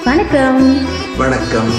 வணக்கம் வணக்கம்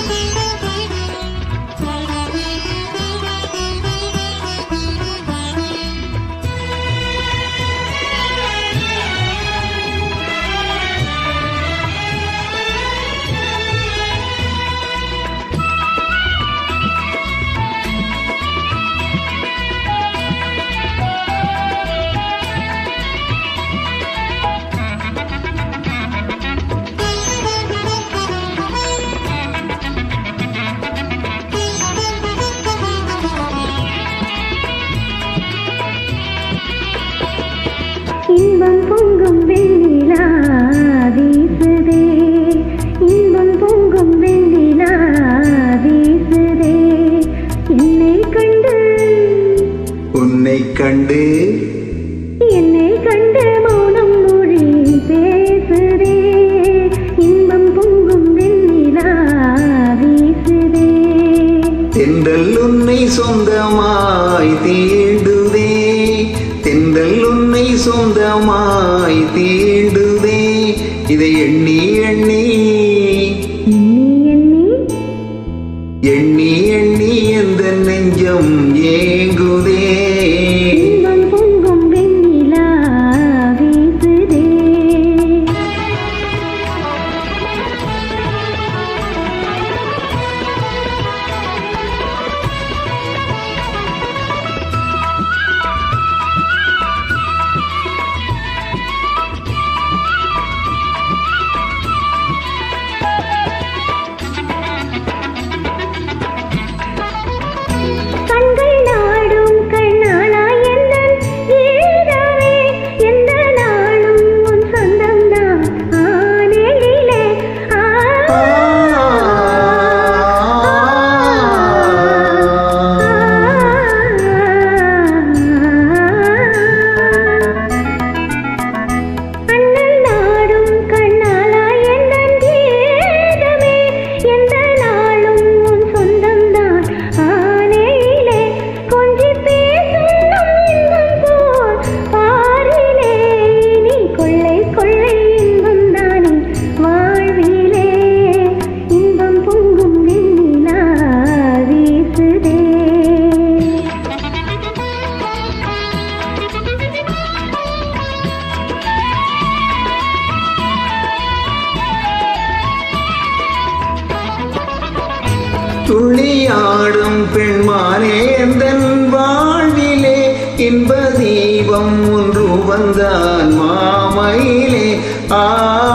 இன்பம் பொங்கும் வெண்ணிலா வீசுதே இன்பம் பொங்கும் வெண்ணிலா வீசுதே என்னை கண்டு உன்னை கண்டு என்னை கண்டு மௌனம் மொழி பேசுதே இன்பம் பொங்கும் வெண்ணிலா வீசுதே தென்றல் உன்னை சொந்தமாய் தீண்டுதே தென்றல் உன்னை சொந்தமாய் தீண்டுதே இதை எண்ணி எண்ணி எண்ணி எண்ணி எண்ணி எண்ணி எந்த நெஞ்சம் ஏங்குதே இன்பம் பொங்கும் வெண்ணிலா வீசுதே கண்கள் நாடும் கண்ணாளா என்னன் ஈரமே எந்த நாளும் உன் சொந்தம்தான் ஆனேலே ஆ அண்ணன் நாடும் கண்ணாளா என்னன் கீதமே எந்த நாளும் உன் சொந்தம்தான் ஆனேலே கொஞ்சி பேசும் நம் இன்பம் போல் பாரிலே நீ கொள்ளை கொள்ளை இன்பம் தானே வாழ்விலே இன்பம் பொங்கும் வெண்ணிலா வீசுதே துள்ளியாடும் பெண்மானே எந்தன் வாழ்விலே இன்ப தீபம் ஒன்று வந்தான் மாமையிலே ஆ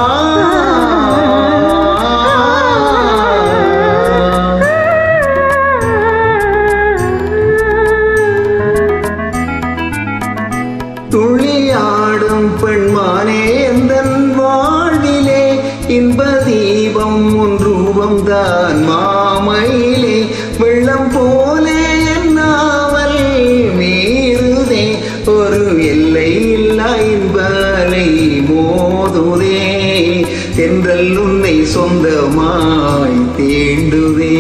துள்ளியாடும் பெண்மானே எந்தன் வாழ்விலே இன்ப தீபம் ஒன்று வந்தான் மாமையிலே வெள்ளம் போலே என்னாவல் மீறுதே ஒரு எல்லை இல்லா இன்பலை மோதுதே தென்றல் உன்னை சொந்தமாய் தீண்டுதே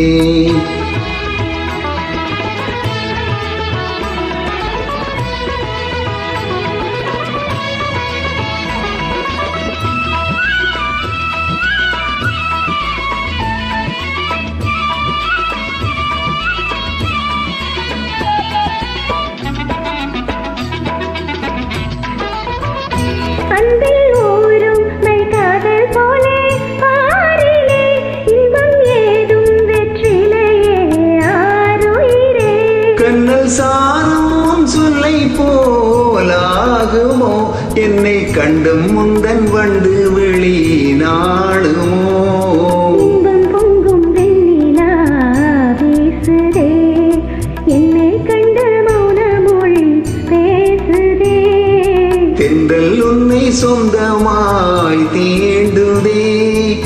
அன்பில் ஊரும் மெய் காதல் போலே பாரிலே இன்பம் ஏதும் வெற்றிலையே ஆருயிரே கண்ணல் சாரும் சொல்லை போலாகுமோ என்னை கண்டும் முந்தன் வண்டு விழி நாடுமோ இன்பம் பொங்கும் வெண்ணிலா வீசுதே என்னை கண்டு மௌன மொழி பேசுதே தென்றல் உன்னை சொந்தமாய் தீண்டுதே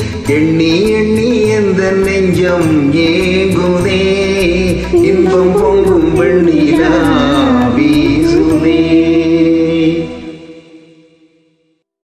எண்ணி எண்ணி எந்த நெஞ்சம் ஏங்குதே இன்பம் பொங்கும்